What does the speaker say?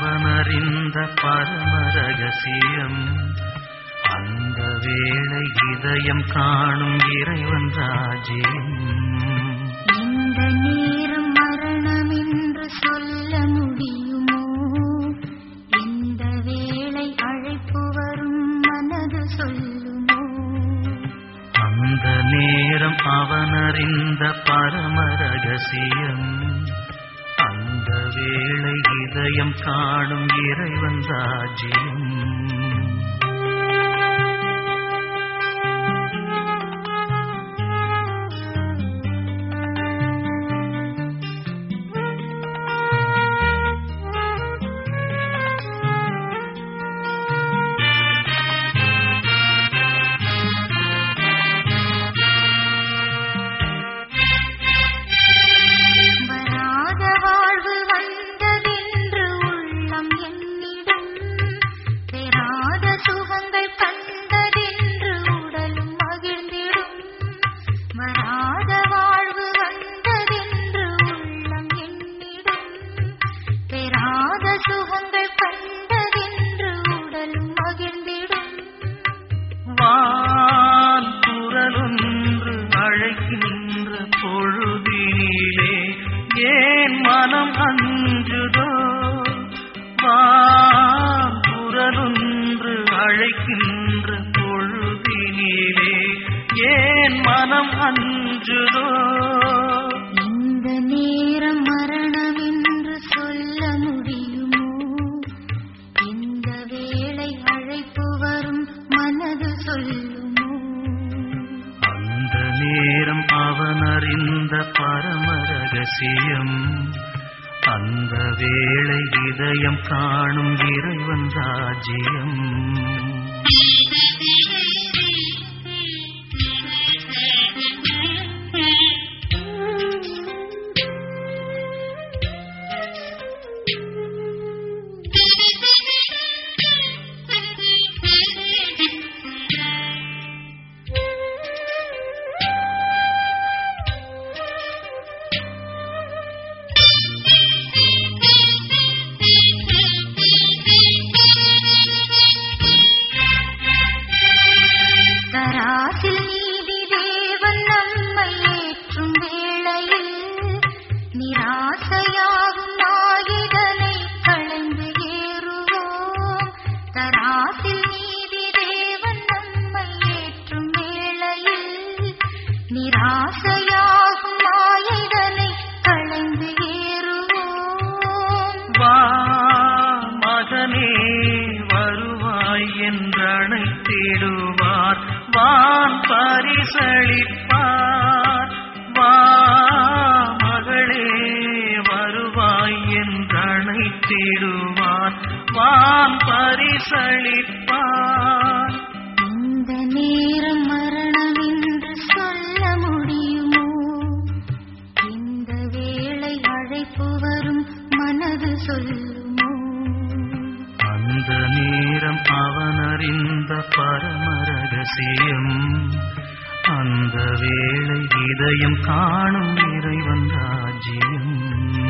அவனறிந்த பரம ரகசியம் அந்த வேளை இதயம் காணும் இறைவன் ராஜ்யம் இந்த நேரம் மரணம் என்று சொல்ல முடியுமோ இந்த வேளை அழைப்பு வரும் மனது சொல்லுமோ அந்த நேரம் அவனறிந்த பரம ரகசியம் அந்த வேளை இதயம் காணும் இறைவன் ராஜ்யம் வராத வாழ்வு வந்ததென்று உள்ளம் என்னிடம் பெறாத சுகங்கள் கண்டதென்று உடலும் மகிழ்ந்திடும் வராத வாழ்வு வந்ததென்று உள்ளம் என்னிடம் பெறாத சுகங்கள் கண்டதென்று உடலும் மகிழ்ந்திடும் வான் குரலொன்று அழைக்கின்ற பொழுதினிலே ஏன் மனம் அஞ்சுதோ வான் குரலொன்று அழைக்கின்ற பொழுதினிலே ஏன் மனம் அஞ்சுதோ இந்த நேரம் மரணம் என்று சொல்ல முடியுமோ இந்த வேளை அழைப்பு வரும் மனது சொல்லுமோ அந்த நேரம் அவனறிந்த பரம ரகசியம் அந்த வேளை இதயம் காணும் இறைவன் ராஜ்யம் தராசில் நீதி தேவன் நம்மை ஏற்றும் வேளையில் நிராசையாகும் ஆயுதனை களைந்து ஏறுவோம் தராசில் நீதி தேவன் நம்மை ஏற்றும் வேளையில் நிராசையாகும் ஆயுதனை களைந்து ஏறுவோம் வா மகனே வருவாய் என்றழைத்திடுவார் வான் பரிசளிப்பார் வா மகளே வருவாய் என்றழைத்திடுவார் வான் பரிசளிப்பார் இந்த நேரம் மரணம் என்று சொல்ல முடியுமோ இந்த வேளை அழைப்பு வரும் மனது சொல்லுமோ அந்த நேரம் அவனறிந்த பரம ரகசியம் அந்த வேளை இதயம் காணும் இறைவன் ராஜ்யம்